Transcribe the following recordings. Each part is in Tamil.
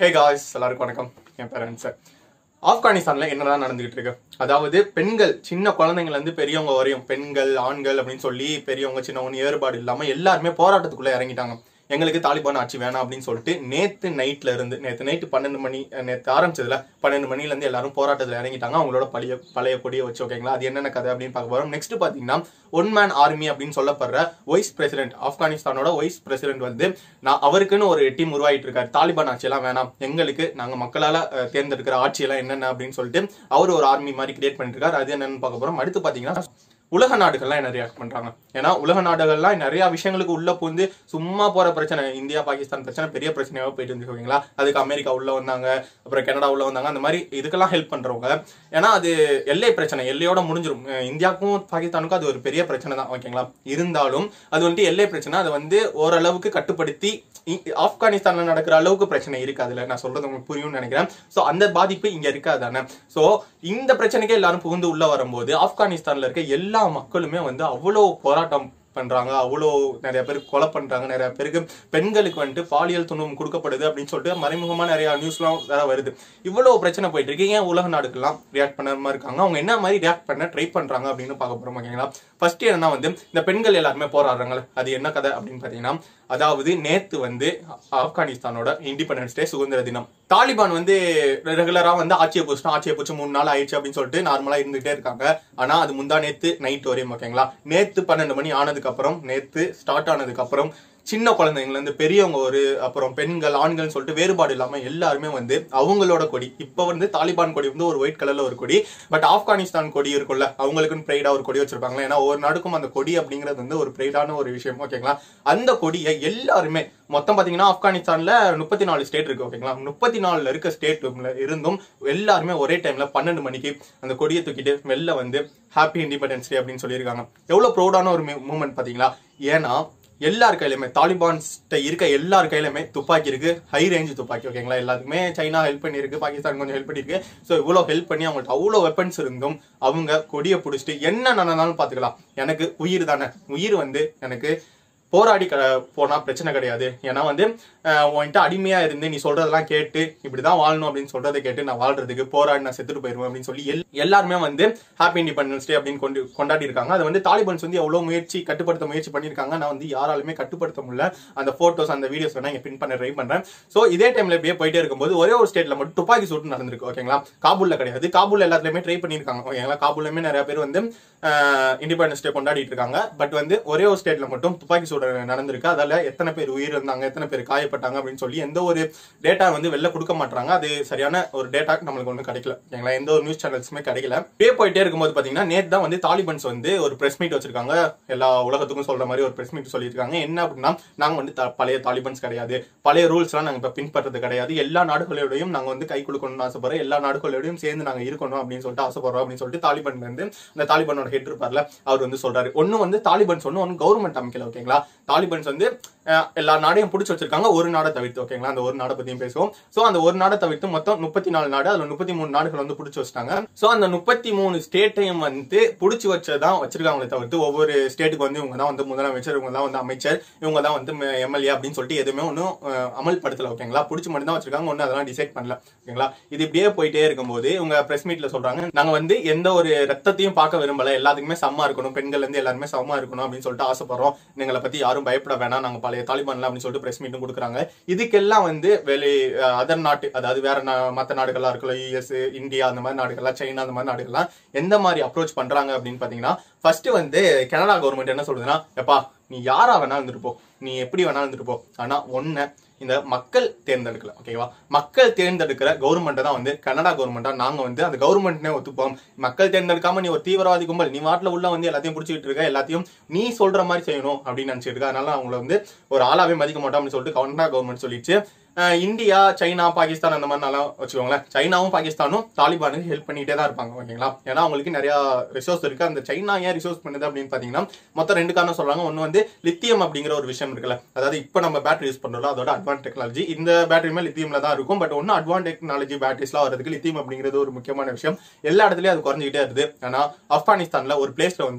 ஹே காய்ஸ் எல்லாருக்கும் வணக்கம் என் பேர் சார் ஆப்கானிஸ்தான்ல என்னதான் நடந்துகிட்டு இருக்கு அதாவது பெண்கள் சின்ன குழந்தைங்கள்ல இருந்து பெரியவங்க வரையும் பெண்கள் ஆண்கள் அப்படின்னு சொல்லி பெரியவங்க சின்னவங்க ஏற்பாடு இல்லாம எல்லாருமே போராட்டத்துக்குள்ள இறங்கிட்டாங்க எங்களுக்கு தாலிபான் ஆட்சி வேணாம் அப்படின்னு சொல்லிட்டு நேத்து நைட்ல இருந்து நேத்து நைட்டு பன்னெண்டு மணி அஹ் நேத்து ஆரம்பிச்சதுல பன்னெண்டு மணில இருந்து எல்லாரும் போராட்டத்துல இறங்கிட்டாங்க அவங்களோட பழைய பழைய கொடியை வச்சு ஓகேங்களா அது என்னென்ன கதை அப்படின்னு பார்க்க போறோம் நெக்ஸ்ட் பாத்தீங்கன்னா ஒன் மேன் ஆர்மி அப்படின்னு சொல்லப்படுற வைஸ் பிரசிடென்ட் ஆப்கானிஸ்தானோட வைஸ் பிரசிடென்ட் வந்து நான் அவருக்குன்னு ஒரு டீம் உருவாயிட்டு இருக்காரு தாலிபான் ஆட்சியெல்லாம் வேணாம் எங்களுக்கு நாங்க மக்களால அஹ், தேர்ந்தெடுக்கிற ஆட்சியெல்லாம் என்னென்ன அப்படின்னு சொல்லிட்டு அவர் ஒரு ஆர்மி மாதிரி கிரியேட் பண்ணிட்டு இருக்காரு அது என்னன்னு பார்க்க போறோம் அடுத்து பாத்தீங்கன்னா உலக நாடுகள்லாம் என்ன ரியாக்ட் பண்றாங்க ஏன்னா உலக நாடுகள்லாம் நிறைய விஷயங்களுக்கு உள்ள புகுந்து சும்மா போற பிரச்சனை இந்தியா பாகிஸ்தான் பிரச்சனை பெரிய பிரச்சனையாவே போயிட்டு இருந்துச்சு ஓகேங்களா அதுக்கு அமெரிக்கா உள்ள வந்தாங்க அப்புறம் கனடா உள்ள வந்தாங்க அந்த மாதிரி இதுக்கெல்லாம் ஹெல்ப் பண்றவங்க ஏன்னா அது எல்லை பிரச்சனை எல்லையோட முடிஞ்சிரும் அஹ் இந்தியாவுக்கும் பாகிஸ்தானுக்கும் அது ஒரு பெரிய பிரச்சனை தான் ஓகேங்களா இருந்தாலும் அது வந்துட்டு எல்லை பிரச்சனை அதை வந்து ஓரளவுக்கு கட்டுப்படுத்தி இ- ஆப்கானிஸ்தான்ல நடக்கிற அளவுக்கு பிரச்சனை இருக்கு அதுல நான் சொல்றது உங்களுக்கு புரியும்னு நினைக்கிறேன் சோ அந்த பாதிப்பு இங்க இருக்காதானே சோ இந்த பிரச்சனைக்கே எல்லாரும் புகுந்து உள்ள வரும்போது ஆப்கானிஸ்தான்ல இருக்க எல்லா மக்களுமே வந்து அவ்வளோ போராட்டம் பண்றாங்க அவ்வளோ நிறைய பேர் கொலை பண்றாங்க நிறைய பேருக்கு பெண்களுக்கு வந்துட்டு பாலியல் துன்பம் கொடுக்கப்படுது அப்படின்னு சொல்லிட்டு மறைமுகமா நிறைய நியூஸ்லாம் வேற வருது இவ்வளவு பிரச்சனை போயிட்டு இருக்கு ஏன் உலக நாடுகள்லாம் ரியாக்ட் பண்ண மாதிரி இருக்காங்க அவங்க என்ன மாதிரி ரியாக்ட் பண்ண ட்ரை பண்றாங்க அப்படின்னு பார்க்க போறோம் ஓகேங்களா ஃபர்ஸ்ட் என்னன்னா வந்து இந்த பெண்கள் எல்லாருமே போராடுறாங்கல்ல அது என்ன கதை அப்படின்னு பாத்தீங்கன்னா அதாவது நேத்து வந்து ஆப்கானிஸ்தானோட இண்டிபெண்டன்ஸ் டே சுதந்திர தினம் தாலிபான் வந்து ரெகுலரா வந்து ஆட்சியை போச்சுனா ஆட்சியை போச்சு மூணு நாள் ஆயிடுச்சு அப்படின்னு சொல்லிட்டு நார்மலா இருந்துகிட்டே இருக்காங்க ஆனா அது முந்தா நேத்து நைட் வரையும் ஓகேங்களா நேத்து பன்னெண்டு மணி ஆனதுக்கு அப்புறம் நேத்து ஸ்டார்ட் ஆனதுக்கு அப்புறம் சின்ன குழந்தைங்கள்ல இருந்து பெரியவங்க ஒரு அப்புறம் பெண்கள் ஆண்கள்னு சொல்லிட்டு வேறுபாடு இல்லாம எல்லாருமே வந்து அவங்களோட கொடி இப்ப வந்து தாலிபான் கொடி வந்து ஒரு ஒயிட் கலர்ல ஒரு கொடி பட் ஆப்கானிஸ்தான் கொடி இருக்கும்ல அவங்களுக்குன்னு ப்ரைடா ஒரு கொடி வச்சிருப்பாங்களா ஏன்னா ஒவ்வொரு நாடுக்கும் அந்த கொடி அப்படிங்கிறது வந்து ஒரு ப்ரைடான ஒரு விஷயம் ஓகேங்களா அந்த கொடியை எல்லாருமே மொத்தம் பாத்தீங்கன்னா ஆப்கானிஸ்தான்ல முப்பத்தி நாலு ஸ்டேட் இருக்கு ஓகேங்களா முப்பத்தி நாலுல இருக்க ஸ்டேட் இருந்தும் எல்லாருமே ஒரே டைம்ல பன்னெண்டு மணிக்கு அந்த கொடியை தூக்கிட்டு வெளில வந்து ஹாப்பி இண்டிபெண்டன்ஸ் டே அப்படின்னு சொல்லியிருக்காங்க எவ்வளவு ப்ரௌடான ஒரு மூமெண்ட் பாத்தீங்களா ஏன்னா எல்லார் கையிலுமே தாலிபான்ஸ்ட இருக்க எல்லார் கையிலுமே துப்பாக்கி இருக்கு ஹை ரேஞ்ச் துப்பாக்கி ஓகேங்களா எல்லாத்துக்குமே சைனா ஹெல்ப் பண்ணியிருக்கு பாகிஸ்தான் கொஞ்சம் ஹெல்ப் பண்ணியிருக்கு ஸோ இவ்வளோ ஹெல்ப் பண்ணி அவங்கள்ட்ட அவ்வளோ வெப்பன்ஸ் இருந்தும் அவங்க கொடியை பிடிச்சிட்டு என்ன நடந்தாலும் பார்த்துக்கலாம் எனக்கு உயிர் தானே உயிர் வந்து எனக்கு போராடி க போனா பிரச்சனை கிடையாது ஏன்னா வந்து அஹ், உன்கிட்ட அடிமையா இருந்து நீ சொல்றதெல்லாம் கேட்டு இப்படிதான் வாழணும் அப்படின்னு சொல்றதை கேட்டு நான் வாழ்றதுக்கு போராடி நான் செத்துட்டு போயிருவேன் அப்படின்னு சொல்லி எல்- எல்லாருமே வந்து ஹாப்பி இண்டிபெண்டன்ஸ் டே அப்படின்னு கொண்டு கொண்டாடி இருக்காங்க அது வந்து தாலிபான்ஸ் வந்து எவ்வளவு முயற்சி கட்டுப்படுத்த முயற்சி பண்ணியிருக்காங்க நான் வந்து யாராலுமே கட்டுப்படுத்த முடியல அந்த போட்டோஸ் அந்த வீடியோஸ் வேணா இங்க பின் பண்ண ட்ரை பண்றேன் சோ இதே டைம்ல இப்படியே போயிட்டே இருக்கும்போது ஒரே ஒரு ஸ்டேட்ல மட்டும் துப்பாக்கி சூட்டு நடந்திருக்கு ஓகேங்களா காபூல்ல கிடையாது காபூல் எல்லாத்துலயுமே ட்ரை பண்ணியிருக்காங்க ஓகேங்களா காபூல்லுமே நிறைய பேர் வந்து இண்டிபெண்டன்ஸ் டே கொண்டாடிட்டு இருக்காங்க பட் வந்து ஒரே ஒரு ஸ்டேட்ல மட்டும் துப்பாக்கி சூடு நடந்திருக்கு அதால எத்தனை பேர் உயிர் இருந்தாங்க எத்தனை பேர் காயப்பட்டாங்க அப்படின்னு சொல்லி எந்த ஒரு டேட்டா வந்து வெளில கொடுக்க மாட்டாங்க அது சரியான ஒரு டேட்டா நம்மளுக்கு ஒன்றும் கிடைக்கல ஓகேங்களா எந்த ஒரு நியூஸ் சேனல்ஸுமே கிடைக்கல இப்படியே போயிட்டே இருக்கும்போது பாத்தீங்கன்னா நேத்து தான் வந்து தாலிபன்ஸ் வந்து ஒரு பிரஸ் மீட் வச்சிருக்காங்க எல்லா உலகத்துக்கும் சொல்ற மாதிரி ஒரு பிரஸ் மீட் சொல்லியிருக்காங்க என்ன அப்படின்னா நாங்க வந்து த- பழைய தாலிபன்ஸ் கிடையாது பழைய ரூல்ஸ் எல்லாம் நாங்க இப்ப பின்பற்றது கிடையாது எல்லா நாடுகளோடையும் நாங்க வந்து கை கொடுக்கணும்னு ஆசைப்படுறோம் எல்லா நாடுகளோடையும் சேர்ந்து நாங்க இருக்கணும் அப்படின்னு சொல்லிட்டு ஆசைப்படுறோம் அப்படின்னு சொல்லிட்டு தாலிபான் வந்து அந்த தாலிபானோட ஹெட் இருப்பார்ல அவர் வந்து சொல்றாரு ஒண்ணு வந்து தாலிபன்ஸ் ஒண்ணு ஒன்னு கவர்மெண்ட் அமைக்கல ஓகேங்களா தாலிபன்ஸ் வந்து அஹ், எல்லா நாடையும் பிடிச்சி வச்சிருக்காங்க ஒரு நாடை தவிர்த்து ஓகேங்களா அந்த ஒரு நாடை பத்தியும் பேசுவோம் சோ அந்த ஒரு நாடை தவிர்த்து மொத்தம் முப்பத்தி நாலு நாடு அதுல முப்பத்தி மூணு நாடுகள் வந்து பிடிச்சி வச்சிட்டாங்க சோ அந்த முப்பத்தி மூணு ஸ்டேட்டையும் வந்து பிடிச்சி வச்சதான் வச்சிருக்காங்களே தவிர்த்து ஒவ்வொரு ஸ்டேட்டுக்கு வந்து இவங்க தான் வந்து முதலமைச்சர் இவங்க தான் வந்து அமைச்சர் இவங்க தான் வந்து எம்எல்ஏ அப்படின்னு சொல்லிட்டு எதுவுமே ஒன்றும் அமல்படுத்தல ஓகேங்களா பிடிச்சி மட்டும் தான் வச்சிருக்காங்க ஒன்றும் அதெல்லாம் டிசைட் பண்ணல ஓகேங்களா இது இப்படியே போயிட்டே இருக்கும்போது இவங்க பிரஸ் மீட்ல சொல்றாங்க நாங்க வந்து எந்த ஒரு ரத்தத்தையும் பார்க்க விரும்பல எல்லாத்துக்குமே சமமா இருக்கணும் பெண்கள் வந்து எல்லாருமே சமமா இருக்கணும் அப்படின்னு சொல்லிட்டு ஆசைப்படுறோம் எங்களை பத்தி யாரும் பயப்பட வேணாம் நாங்க பழைய தாலிபான்ல அப்படின்னு சொல்லிட்டு பிரஸ் மீட்டும் கொடுக்குறாங்க இதுக்கெல்லாம் வந்து வெளி அதர் நாட்டு அதாவது வேற நா- மத்த நாடுகளா இருக்கலாம் யூஎஸ் இந்தியா அந்த மாதிரி நாடுகள்லாம் சைனா அந்த மாதிரி நாடுகள்லாம் எந்த மாதிரி அப்ரோச் பண்றாங்க அப்படின்னு பாத்தீங்கன்னா ஃபர்ஸ்ட் வந்து கனடா கவர்மெண்ட் என்ன சொல்றதுன்னா எப்பா நீ யாரா வேணா இருந்துட்டு போ நீ எப்படி வேணா இருந்துட்டு போ ஆனா ஒன்ன இந்த மக்கள் தேர்ந்தெடுக்கல ஓகேவா மக்கள் தேர்ந்தெடுக்கிற கவர்மெண்ட்டை தான் வந்து கனடா கவர்மெண்டா நாங்க வந்து அந்த கவர்மெண்ட்னே ஒத்துப்போம் மக்கள் தேர்ந்தெடுக்காம நீ ஒரு தீவிரவாதி கும்பல் நீ வாட்டில் உள்ள வந்து எல்லாத்தையும் பிடிச்சிட்டு இருக்க எல்லாத்தையும் நீ சொல்ற மாதிரி செய்யணும் அப்படின்னு நினைச்சிட்டு இருக்க அதனால அவங்கள வந்து ஒரு ஆளாவே மதிக்க மாட்டோம் அப்படின்னு சொல்லிட்டு கனடா கவர்மெண்ட் சொல்லிச்சு அஹ் இந்தியா சைனா பாகிஸ்தான் அந்த மாதிரி நல்லா வச்சுக்கோங்களேன் சைனாவும் பாகிஸ்தானும் தாலிபானுக்கு ஹெல்ப் பண்ணிட்டே தான் இருப்பாங்க ஓகேங்களா ஏன்னா அவங்களுக்கு நிறைய ரிசோர்ஸ் இருக்கு அந்த சைனா ஏன் ரிசோர்ஸ் பண்ணுது அப்படின்னு பாத்தீங்கன்னா மொத்தம் ரெண்டு காரணம் சொல்றாங்க ஒன்னு வந்து லித்தியம் அப்படிங்கிற ஒரு விஷயம் இருக்குல்ல அதாவது இப்போ நம்ம பேட்டரி யூஸ் பண்றோம் அதோட அட்வான்ஸ் டெக்னாலஜி இந்த பேட்டரியுமே லித்தியம்ல தான் இருக்கும் பட் ஒன்னு அட்வான்ஸ் டெக்னாலஜி பேட்டரிஸ்லாம் வரதுக்கு லித்தியம் அப்படிங்கிறது ஒரு முக்கியமான விஷயம் எல்லா இடத்துலயும் அது குறைஞ்சிக்கிட்டே இருக்குது ஆனா ஆப்கானிஸ்தான்ல ஒரு பிளேஸ்ல வந்து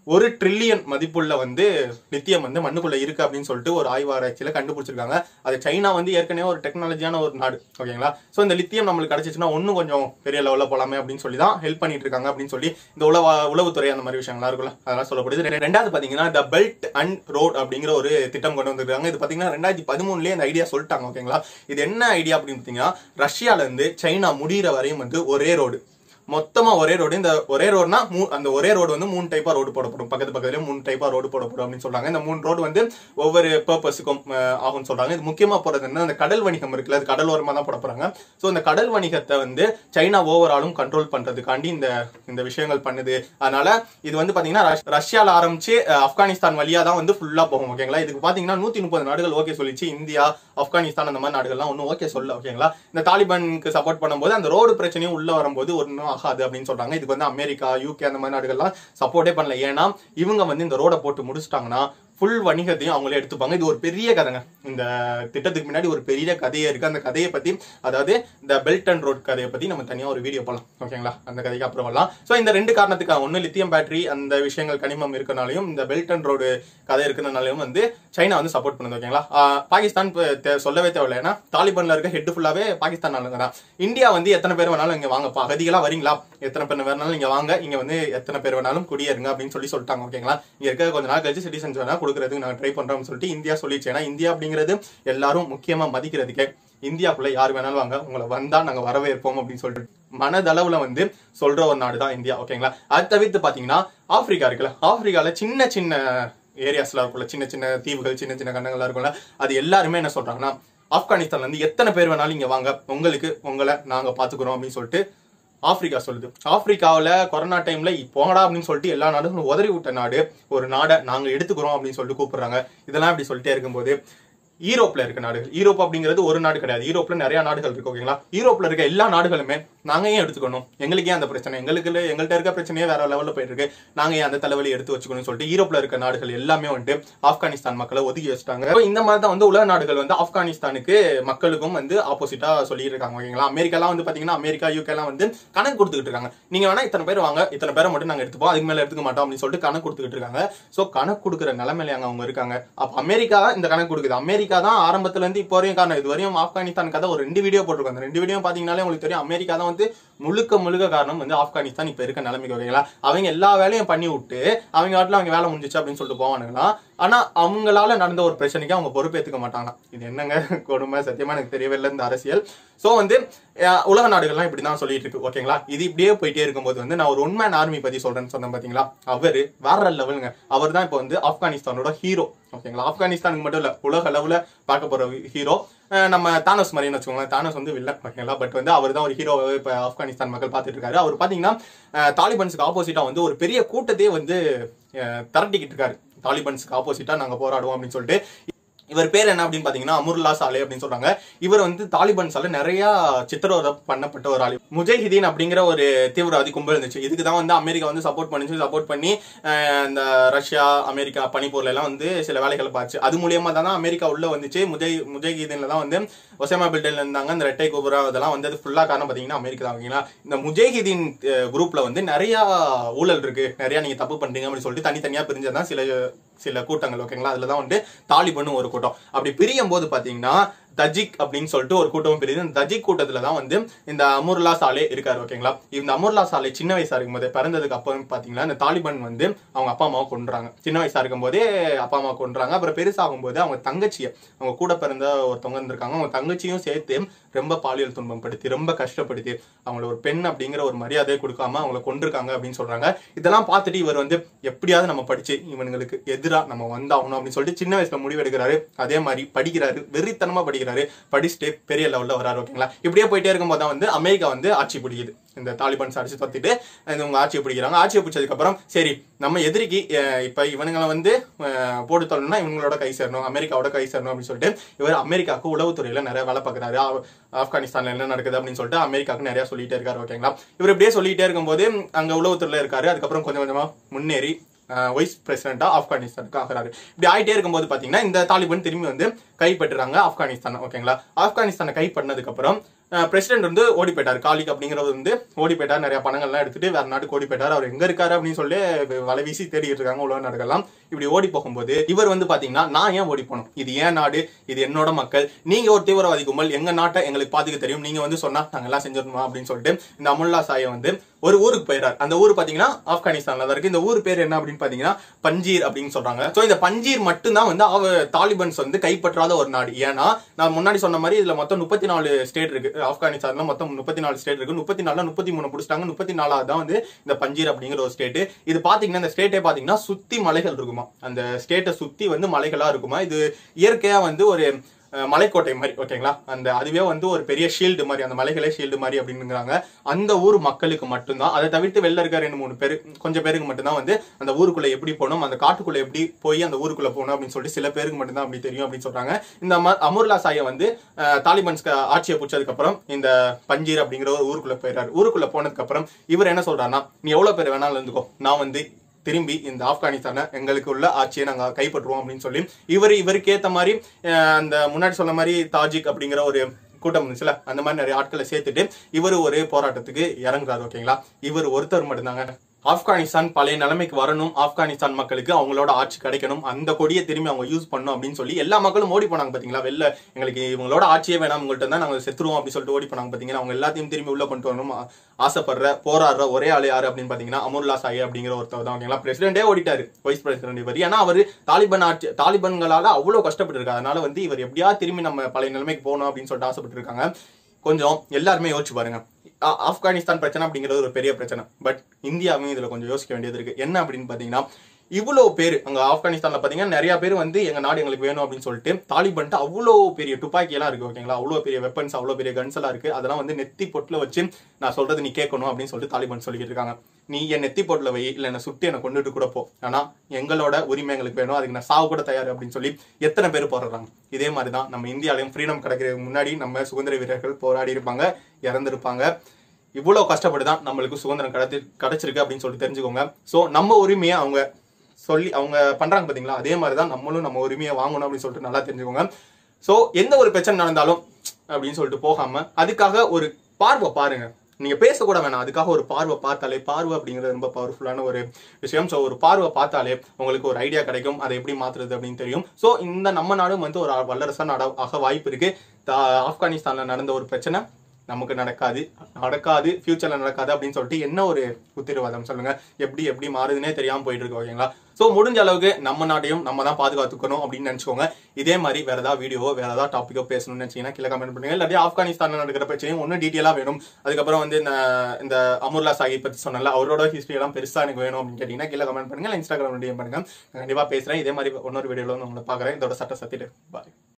ஒரு ட்ரில்லியன் மதிப்புள்ள வந்து லித்தியம் வந்து மண்ணுக்குள்ள இருக்கு அப்படின்னு சொல்லிட்டு ஒரு ஆய்வாராய்ச்சியில கண்டுபிடிச்சிருக்காங்க அது சைனா வந்து ஏற்கனவே ஒரு டெக்னாலஜியான ஒரு நாடு ஓகேங்களா ஸோ இந்த லித்தியம் நம்மளுக்கு கிடைச்சிச்சுன்னா இன்னும் கொஞ்சம் பெரிய லெவலில் போலாமே அப்படின்னு சொல்லி தான் ஹெல்ப் பண்ணிட்டு இருக்காங்க அப்படின்னு சொல்லி இந்த உளவ உளவுத்துறை அந்த மாதிரி விஷயங்கள்லாம் இருக்குல்ல அதெல்லாம் சொல்லப்படுது ரெ- ரெண்டாவது பாத்தீங்கன்னா த பெல்ட் அண்ட் ரோட் அப்படிங்கிற ஒரு திட்டம் கொண்டு வந்திருக்காங்க இது பாத்தீங்கன்னா ரெண்டாயிரத்தி பதிமூணுலயே இந்த ஐடியா சொல்லிட்டாங்க ஓகேங்களா இது என்ன ஐடியா அப்படின்னு பாத்தீங்கன்னா ரஷ்யால இருந்து சைனா முடியிற வரையும் வந்து ஒரே ரோடு மொத்தமா ஒரே ரோடு இந்த ஒரே ரோடுனா அந்த ஒரே ரோடு வந்து மூணு டைப்பா ரோடு போடப்படும் பக்கத்து பக்கத்துல மூணு டைப்பா ரோடு போடப்படும் அப்படின்னு சொல்றாங்க இந்த மூணு ரோடு வந்து ஒவ்வொரு பர்பஸுக்கும் ஆகும்னு சொல்றாங்க இது முக்கியமா போறது என்ன அந்த கடல் வணிகம் இருக்குல்ல அது கடலோரமா தான் போட போறாங்க ஸோ இந்த கடல் வணிகத்தை வந்து சைனா ஓவராலும் கண்ட்ரோல் பண்றதுக்காண்டி இந்த இந்த விஷயங்கள் பண்ணுது அதனால இது வந்து பாத்தீங்கன்னா ரஷ்- ரஷ்யால ஆரம்பிச்சு அஹ், ஆப்கானிஸ்தான் வழியா தான் வந்து ஃபுல்லா போகும் ஓகேங்களா இதுக்கு பாத்தீங்கன்னா நூத்தி முப்பது நாடுகள் ஓகே சொல்லிச்சு இந்தியா ஆப்கானிஸ்தான் அந்த மாதிரி நாடுகள்லாம் ஒன்றும் ஓகே சொல்ல ஓகேங்களா இந்த தாலிபானுக்கு சப்போர்ட் பண்ணும்போது அந்த ரோடு பிரச்சனையும் உள்ள வரும்போது ஒன்றும் ஆகாது அப்படின்னு சொல்றாங்க இதுக்கு வந்து அமெரிக்கா யூகே அந்த மாதிரி நாடுகள்லாம் சப்போர்ட்டே பண்ணல ஏன்னா இவங்க வந்து இந்த ரோடை போட்டு முடிச்சிட்டாங்கன்னா ஃபுல் வணிகத்தையும் அவங்களே எடுத்துப்பாங்க இது ஒரு பெரிய கதைங்க இந்த திட்டத்துக்கு முன்னாடி ஒரு பெரிய கதையே இருக்கு அந்த கதையை பத்தி அதாவது இந்த பெல்ட் அண்ட் ரோட் கதையை பத்தி நம்ம தனியா ஒரு வீடியோ போடலாம் ஓகேங்களா அந்த கதைக்கு அப்புறம் வரலாம் ஸோ இந்த ரெண்டு காரணத்துக்காக ஒன்று லித்தியம் பேட்டரி அந்த விஷயங்கள் கனிமம் இருக்கனாலையும் இந்த பெல்ட் அண்ட் ரோடு கதை இருக்கிறனாலையும் வந்து சைனா வந்து சப்போர்ட் பண்ணுது ஓகேங்களா ஆஹ் பாகிஸ்தான் இப்ப தே- சொல்லவே தேவையில்லை ஏன்னா தாலிபான்ல இருக்க ஹெட் ஃபுல்லாவே பாகிஸ்தான் ஆளுங்க தான் இந்தியா வந்து எத்தனை பேர் வேணாலும் இங்க வாங்கப்பா அகதிகளா வரீங்களா எத்தனை பேர் வேணாலும் இங்க வாங்க இங்க வந்து எத்தனை பேர் வேணாலும் குடியேறுங்க அப்படின்னு சொல்லி சொல்லிட்டாங்க ஓகேங்களா இங்க இருக்க கொஞ்ச நாள் கழிச்சு சிட்டிசன்ஸ் வேணா கொடுக்கறதுக்கு நாங்க ட்ரை பண்றோம்னு சொல்லிட்டு இந்தியா சொல்லிச்சு ஏன்னா இந்தியா அப்படிங்கிறது எல்லாரும் முக்கியமா மதிக்கிறதுக்கே இந்தியாக்குள்ள யார் வேணாலும் வாங்க உங்களை வந்தா நாங்க வரவேற்போம் அப்படின்னு சொல்லிட்டு மனதளவுல வந்து சொல்ற ஒரு நாடு தான் இந்தியா ஓகேங்களா அது தவிர்த்து பாத்தீங்கன்னா ஆப்பிரிக்கா இருக்குல்ல ஆப்பிரிக்கால சின்ன சின்ன ஏரியாஸ்லாம் இருக்கும்ல சின்ன சின்ன தீவுகள் சின்ன சின்ன கண்டங்கள்லாம் இருக்கும்ல அது எல்லாருமே என்ன சொல்றாங்கன்னா ஆப்கானிஸ்தான்ல இருந்து எத்தனை பேர் வேணாலும் இங்க வாங்க உங்களுக்கு உங்களை நாங்க பாத்துக்கிறோம் அப்படின்னு சொல்லிட்டு ஆப்பிரிக்கா சொல்லுது ஆப்பிரிக்காவுல கொரோனா டைம்ல போங்கடா அப்படின்னு சொல்லிட்டு எல்லா நாடுகளும் உதறி விட்ட நாடு ஒரு நாடை நாங்க எடுத்துக்கிறோம் அப்படின்னு சொல்லிட்டு கூப்பிடுறாங்க இதெல்லாம் இப்படி சொல்லிட்டே இருக்கும்போது ஈரோப்ல இருக்க நாடுகள் ஈரோப் அப்படிங்கிறது ஒரு நாடு கிடையாது ஈரோப்ல நிறைய நாடுகள் இருக்கு ஓகேங்களா ஈரோப்ல இருக்க எல்லா நாடுகளுமே நாங்க ஏன் எடுத்துக்கணும் எங்களுக்கு ஏன் அந்த பிரச்சனை எங்களுக்கு இல்ல- எங்கள்ட்ட இருக்க பிரச்சனையே வேற லெவல்ல போயிட்டு இருக்கு நாங்க ஏன் அந்த தலைவலி எடுத்து வச்சுக்கணும்னு சொல்லிட்டு ஈரோப்ல இருக்க நாடுகள் எல்லாமே வந்துட்டு ஆப்கானிஸ்தான் மக்களை ஒதுக்கி வச்சுட்டாங்க So, இந்த மாதிரி தான் வந்து உலக நாடுகள் வந்து ஆப்கானிஸ்தானுக்கு மக்களுக்கும் வந்து ஆப்போசிட்டா சொல்லிட்டு இருக்காங்க ஓகேங்களா அமெரிக்காலாம் வந்து பாத்தீங்கன்னா அமெரிக்கா யூகே எல்லாம் வந்து கணக்கு கொடுத்துக்கிட்டு இருக்காங்க நீங்க வேணா இத்தனை பேர் வாங்க இத்தனை பேரை மட்டும் நாங்க எடுத்துப்போம் அதுக்கு மேல எடுத்துக்க மாட்டோம் அப்படின்னு சொல்லிட்டு கணக்கு கொடுத்துக்கிட்டு இருக்காங்க சோ கணக்கு கொடுக்குற நிலைமையில அங்க அவங்க இருக்காங்க அப்ப அமெரிக்கா தான் இந்த கணக்கு கொடுக்குது அமெரிக்கா தான் ஆரம்பத்துல இருந்து இப்போ வரையும் காரணம் இது வரையும் ஆப்கானிஸ்தான் கதை ஒரு ரெண்டு வீடியோ போட்டிருக்கோம் அந்த ரெண்டு வீடியோ பாத்தீங்கன்னாலே உங்களுக்கு தெரியும் அமெரிக்கா தான் வந்து முழுக்க முழுக்க காரணம் வந்து ஆப்கானிஸ்தான் இப்ப இருக்க நிலைமைக்கு ஓகேங்களா அவங்க எல்லா வேலையும் பண்ணி விட்டு அவங்க வாட்டில் அவங்க வேலை முடிஞ்சிச்சு அப்படின்னு சொல்லிட்டு போவானுங்களாம் ஆனா அவங்களால நடந்த ஒரு பிரச்சனைக்கு அவங்க பொறுப்பேற்றுக்க மாட்டாங்க இது என்னங்க கொடுமை சத்தியமா எனக்கு தெரியவே இல்லை இந்த அரசியல் சோ வந்து அஹ், உலக நாடுகள்லாம் இப்படி தான் சொல்லிட்டு இருக்கு ஓகேங்களா இது இப்படியே போயிட்டே இருக்கும்போது வந்து நான் ஒரு உண்மையான ஆர்மி பத்தி சொல்றேன்னு சொன்னேன் பாத்தீங்களா அவரு வேற லெவலுங்க அவர் தான் இப்போ வந்து ஆப்கானிஸ்தானோட ஹீரோ ஓகேங்களா ஆப்கானிஸ்தானுக்கு மட்டும் இல்ல உலக அளவுல பார்க்க போற ஹீரோ நம்ம தானோஸ் மாதிரின்னு வச்சுக்கோங்களேன் தானோஸ் வந்து வில்லன் ஓகேங்களா பட் வந்து அவர் தான் ஒரு ஹீரோவை இப்போ ஆப்கானிஸ்தான் மக்கள் பார்த்துட்டு இருக்காரு அவர் பாத்தீங்கன்னா அஹ், தாலிபான்ஸுக்கு ஆப்போசிட்டா வந்து ஒரு பெரிய கூட்டத்தையே வந்து அஹ், திரட்டிக்கிட்டு இருக்காரு தாலிபான்ஸுக்கு ஆப்போசிட்டா நாங்க போராடுவோம் அப்படின்னு சொல்லிட்டு இவர் பேர் என்ன அப்படின்னு பாத்தீங்கன்னா அமுர்லா சாலே அப்படின்னு சொல்றாங்க இவர் வந்து தாலிபான்ஸால நிறைய சித்திரவதை பண்ணப்பட்ட ஒரு ஆளு முஜாஹிதீன் அப்படிங்கிற ஒரு தீவிரவாதி கும்பல் இருந்துச்சு இதுக்கு தான் வந்து அமெரிக்கா வந்து சப்போர்ட் பண்ணிச்சு சப்போர்ட் பண்ணி அஹ், இந்த ரஷ்யா அமெரிக்கா பனிப்போர்ல எல்லாம் வந்து சில வேலைகளை பார்த்துச்சு அது மூலியமா தான் அமெரிக்கா உள்ள வந்துச்சு முஜை முஜாஹிதீன்ல தான் வந்து ஒசாமா பில்டன்ல இருந்தாங்க இந்த ரெட்டை கோபுரம் அதெல்லாம் வந்து அது ஃபுல்லா காரணம் பாத்தீங்கன்னா அமெரிக்கா தான் ஓகேங்களா இந்த முஜாஹிதீன் குரூப்ல வந்து நிறைய ஊழல் இருக்கு நிறைய நீங்க தப்பு பண்றீங்க அப்படின்னு சொல்லிட்டு தனித்தனியா பிரிஞ்சதான் சில சில கூட்டங்கள் ஓகேங்களா அதுல தான் வந்து தாலிபனும் ஒரு கூட்டம் அப்படி பிரியும் போது பாத்தீங்கன்னா தஜிக் அப்படின்னு சொல்லிட்டு ஒரு கூட்டமும் பிரியுது இந்த தஜிக் கூட்டத்துல தான் வந்து இந்த அமுர்லா சாலே இருக்காரு ஓகேங்களா இந்த அமுர்லா சாலே சின்ன வயசா இருக்கும்போது பிறந்ததுக்கு அப்புறம் பாத்தீங்கன்னா இந்த தாலிபான் வந்து அவங்க அப்பா அம்மாவை கொண்டுறாங்க சின்ன வயசா இருக்கும்போதே அப்பா அம்மா கொண்டுறாங்க அப்புறம் பெருசாகும் போது அவங்க தங்கச்சியை அவங்க கூட பிறந்த ஒருத்தவங்க இருந்திருக்காங்க அவங்க தங்கச்சியும் சேர்த்து ரொம்ப பாலியல் துன்பம் படுத்தி ரொம்ப கஷ்டப்படுத்தி அவங்கள ஒரு பெண் அப்படிங்கிற ஒரு மரியாதையை கொடுக்காம அவங்கள கொண்டிருக்காங்க அப்படின்னு சொல்றாங்க இதெல்லாம் பார்த்துட்டு இவர் வந்து எப்படியாவது நம்ம படிச்சு இவனுங்களுக்கு எதிரா நம்ம வந்தாகணும் அப்படின்னு சொல்லிட்டு சின்ன வயசுல முடிவெடுக்கிறாரு அதே மாதிரி படிக்கிறாரு வெறித்தனமா படிக்கிறாரு படிச்சுட்டு பெரிய லெவல்ல வராரு ஓகேங்களா இப்படியே போயிட்டே இருக்கும்போது தான் வந்து அமெரிக்கா வந்து ஆட்சி பிடிக்குது இந்த தாலிபான்ஸ் அடிச்சு தொத்திட்டு இவங்க ஆட்சியை பிடிக்கிறாங்க ஆட்சியை பிடிச்சதுக்கு அப்புறம் சரி நம்ம எதிரிக்கு அஹ், இப்ப இவனுங்களை வந்து அஹ், போட்டு தள்ளணும்னா இவங்களோட கை சேரணும் அமெரிக்காவோட கை சேரணும் அப்படின்னு சொல்லிட்டு இவர் அமெரிக்காவுக்கு உளவுத்துறையில நிறைய வேலை பார்க்கறாரு ஆ- ஆப்கானிஸ்தான்ல என்ன நடக்குது அப்படின்னு சொல்லிட்டு அமெரிக்காவுக்கு நிறைய சொல்லிட்டே இருக்காரு ஓகேங்களா இவர் இப்படியே சொல்லிட்டே இருக்கும்போது அங்க உளவுத்துறையில இருக்காரு அதுக்கப்புறம் கொஞ்சம் கொஞ்சமா முன்னேறி வைஸ் பிரசிடண்டா ஆப்கானிஸ்தானுக்கு ஆகிறாரு இப்படி ஆயிட்டே இருக்கும்போது பாத்தீங்கன்னா இந்த தாலிபான் திரும்பி வந்து கைப்பற்றுறாங்க ஆப்கானிஸ்தான் ஓகேங்களா ஆப்கானிஸ்தானை கைப்பற்றினதுக்கு அப்புறம் பிரசிடென்ட் வந்து ஓடி போயிட்டார் காலிக் அப்படிங்கிறவர் வந்து ஓடி போயிட்டார் நிறைய பணங்கள்லாம் எடுத்துட்டு வேற நாட்டுக்கு ஓடி போயிட்டார் அவர் எங்க இருக்காரு அப்படின்னு சொல்லி வலை வீசி தேடிட்டு இருக்காங்க உலக நாடுகள்லாம் இப்படி ஓடி போகும்போது இவர் வந்து பாத்தீங்கன்னா நான் ஏன் ஓடி போகணும் இது ஏன் நாடு இது என்னோட மக்கள் நீங்க ஒரு தீவிரவாதி கும்பல் எங்க நாட்டை எங்களுக்கு பாத்துக்க தெரியும் நீங்க வந்து சொன்னா நாங்க எல்லாம் செஞ்சிடணுமா அப்படின்னு சொல்லிட்டு இந்த அமுல்லா சாயை வந்து ஒரு ஊருக்கு போயிடார் அந்த ஊர் பாத்தீங்கன்னா ஆப்கானிஸ்தான்ல தான் இருக்கு இந்த ஊர் பேர் என்ன அப்படின்னு பாத்தீங்கன்னா பஞ்சீர் அப்படின்னு சொல்றாங்க சோ இந்த பஞ்சீர் மட்டும்தான் வந்து அவ தாலிபன்ஸ் வந்து கைப்பற்றாத ஒரு நாடு ஏன்னா நான் முன்னாடி சொன்ன மாதிரி இதுல மொத்தம் முப்பத்தி நாலு ஸ்டேட் இருக்கு ஆப்கானிஸ்தான்ல மொத்தம் முப்பத்தி நாலு ஸ்டேட் இருக்கு முப்பத்தி நாலுல முப்பத்தி மூணு பிடிச்சிட்டாங்க முப்பத்தி நாலாவது தான் வந்து இந்த பஞ்சீர் அப்படிங்கிற ஒரு ஸ்டேட் இது பாத்தீங்கன்னா இந்த ஸ்டேட்டே பாத்தீங்கன்னா சுத்தி மலைகள் இருக்குமா அந்த ஸ்டேட்டை சுத்தி வந்து மலைகளா இருக்குமா இது இயற்கையா வந்து ஒரு அஹ், மலைக்கோட்டை மாதிரி ஓகேங்களா அந்த அதுவே வந்து ஒரு பெரிய ஷீல்டு மாதிரி அந்த மலைகளே ஷீல்டு மாதிரி அப்படிங்கிறாங்க அந்த ஊர் மக்களுக்கு மட்டும்தான் அதை தவிர்த்து வெளில இருக்க ரெண்டு மூணு பேர் கொஞ்சம் பேருக்கு மட்டும்தான் வந்து அந்த ஊருக்குள்ள எப்படி போகணும் அந்த காட்டுக்குள்ள எப்படி போய் அந்த ஊருக்குள்ள போகணும் அப்படின்னு சொல்லிட்டு சில பேருக்கு மட்டும்தான் அப்படி தெரியும் அப்படின்னு சொல்றாங்க இந்த அம- அமுர்லா சாயை வந்து அஹ், தாலிபான்ஸ்க்கு ஆட்சியை பிடிச்சதுக்கு அப்புறம் இந்த பஞ்சீர் அப்படிங்கிற ஒரு ஊருக்குள்ள போயிடுறாரு ஊருக்குள்ள போனதுக்கு அப்புறம் இவர் என்ன சொல்றாருன்னா நீ எவ்வளவு பேர் வேணாலும் இருந்துக்கோ நான் வந்து திரும்பி இந்த ஆப்கானிஸ்தானை எங்களுக்கு உள்ள ஆட்சியை நாங்க கைப்பற்றுவோம் அப்படின்னு சொல்லி இவர் இவருக்கு ஏத்த மாதிரி அஹ், அந்த முன்னாடி சொன்ன மாதிரி தாஜிக் அப்படிங்கிற ஒரு கூட்டம் இருந்துச்சுல அந்த மாதிரி நிறைய ஆட்களை சேர்த்துட்டு இவர் ஒரு போராட்டத்துக்கு இறங்குறாரு ஓகேங்களா இவர் ஒருத்தர் மட்டும்தாங்க ஆப்கானிஸ்தான் பழைய நிலைமைக்கு வரணும் ஆப்கானிஸ்தான் மக்களுக்கு அவங்களோட ஆட்சி கிடைக்கணும் அந்த கொடியை திரும்பி அவங்க யூஸ் பண்ணணும் அப்படின்னு சொல்லி எல்லா மக்களும் ஓடி போனாங்க பாத்தீங்களா வெளில எங்களுக்கு இவங்களோட ஆட்சியே வேணாம் உங்கள்ட்ட தான் நாங்க செத்துருவோம் அப்படின்னு சொல்லிட்டு ஓடி போனாங்க பாத்தீங்கன்னா அவங்க எல்லாத்தையும் திரும்பி உள்ள கொண்டு வரணும் ஆ- ஆசைப்படுற போராடுற ஒரே ஆளு யாரு அப்படின்னு பாத்தீங்கன்னா அமுர்லா சாய் அப்படிங்கிற ஒருத்தர் தான் ஓகேங்களா பிரசிடென்டே ஓடிட்டாரு வைஸ் பிரசிடென்ட் இவர் ஏன்னா அவர் தாலிபான் ஆட்சி தாலிபான்களால அவ்வளவு கஷ்டப்பட்டு இருக்காரு அதனால வந்து இவர் எப்படியா திரும்பி நம்ம பழைய நிலைமைக்கு போகணும் அப்படின்னு சொல்லிட்டு ஆசைப்பட்டு இருக்காங்க கொஞ்சம் எல்லாருமே யோசிச்சு பாருங்க ஆ- ஆப்கானிஸ்தான் பிரச்சனை அப்படிங்கிறது ஒரு பெரிய பிரச்சனை பட் இந்தியாவும் இதுல கொஞ்சம் யோசிக்க வேண்டியது இருக்கு என்ன அப்படின்னு பாத்தீங்கன்னா இவ்வளவு பேர் அங்க ஆப்கானிஸ்தான்ல பாத்தீங்கன்னா நிறைய பேர் வந்து எங்க நாடு எங்களுக்கு வேணும் அப்படின்னு சொல்லிட்டு தாலிபன்ட்டு அவ்வளோ பெரிய துப்பாக்கி எல்லாம் இருக்கு ஓகேங்களா அவ்வளோ பெரிய வெப்பன்ஸ் அவ்வளோ பெரிய கன்ஸ் எல்லாம் இருக்கு அதெல்லாம் வந்து நெத்தி பொட்டுல வச்சு நான் சொல்றது நீ கேட்கணும் அப்படின்னு சொல்லிட்டு தாலிபான் சொல்லிட்டு இருக்காங்க நீ என் நெத்தி பொட்டுல வை இல்ல என்ன சுட்டு என்னை கொண்டுட்டு கூட போ ஆனா எங்களோட உரிமை எங்களுக்கு வேணும் அதுக்கு நான் சாவு கூட தயார் அப்படின்னு சொல்லி எத்தனை பேர் போராடுறாங்க இதே மாதிரி தான் நம்ம இந்தியாலையும் ஃப்ரீடம் கிடைக்கிறதுக்கு முன்னாடி நம்ம சுதந்திர வீரர்கள் போராடி இருப்பாங்க இறந்திருப்பாங்க இவ்வளவு கஷ்டப்பட்டு தான் நம்மளுக்கு சுதந்திரம் கிடைச்சி கிடைச்சிருக்கு அப்படின்னு சொல்லிட்டு தெரிஞ்சுக்கோங்க சோ நம்ம உரிமையை அவங்க சொல்லி அவங்க பண்றாங்க பாத்தீங்களா அதே மாதிரி தான் நம்மளும் நம்ம உரிமையை வாங்கணும் அப்படின்னு சொல்லிட்டு நல்லா தெரிஞ்சுக்கோங்க சோ எந்த ஒரு பிரச்சனை நடந்தாலும் அப்படின்னு சொல்லிட்டு போகாம அதுக்காக ஒரு பார்வை பாருங்க நீங்க பேசக்கூட வேணாம் அதுக்காக ஒரு பார்வை பார்த்தாலே பார்வை அப்படிங்கிறது ரொம்ப பவர்ஃபுல்லான ஒரு விஷயம் ஸோ ஒரு பார்வை பார்த்தாலே உங்களுக்கு ஒரு ஐடியா கிடைக்கும் அதை எப்படி மாத்துறது அப்படின்னு தெரியும் ஸோ இந்த நம்ம நாடும் வந்து ஒரு வல்லரசா நாடா ஆக வாய்ப்பு இருக்கு தா- ஆப்கானிஸ்தான்ல நடந்த ஒரு பிரச்சனை நமக்கு நடக்காது நடக்காது ஃபியூச்சர்ல நடக்காது அப்படின்னு சொல்லிட்டு என்ன ஒரு உத்தரவாதம் சொல்லுங்க எப்படி எப்படி மாறுதுன்னே தெரியாம போயிட்டு இருக்கு ஓகேங்களா சோ முடிஞ்ச அளவுக்கு நம்ம நாட்டையும் நம்ம தான் பாதுகாத்துக்கணும் அப்படின்னு நினைச்சுக்கோங்க இதே மாதிரி வேற ஏதாவது வீடியோ வேற ஏதாவது டாப்பிக்கோ பேசணும்னு நினைச்சீங்கன்னா கீழே கமெண்ட் பண்ணுங்க இல்லாட்டி ஆப்கானிஸ்தான்ல நடக்கிற பிரச்சனையும் ஒன்றும் டீட்டெயிலா வேணும் அதுக்கப்புறம் வந்து இந்த இந்த அமுர்லா சாஹிப் பத்தி சொன்னல அவரோட ஹிஸ்டரி எல்லாம் பெருசா எனக்கு வேணும் அப்படின்னு கேட்டீங்கன்னா கீழே கமெண்ட் பண்ணுங்க இல்லை இன்ஸ்டாகிராம் டிஎம் பண்ணுங்க நான் கண்டிப்பா பேசுறேன் இதே மாதிரி இன்னொரு வீடியோல வந்து உங்களை பாக்குறேன் இதோட சட்ட சத்திட்டு பாய்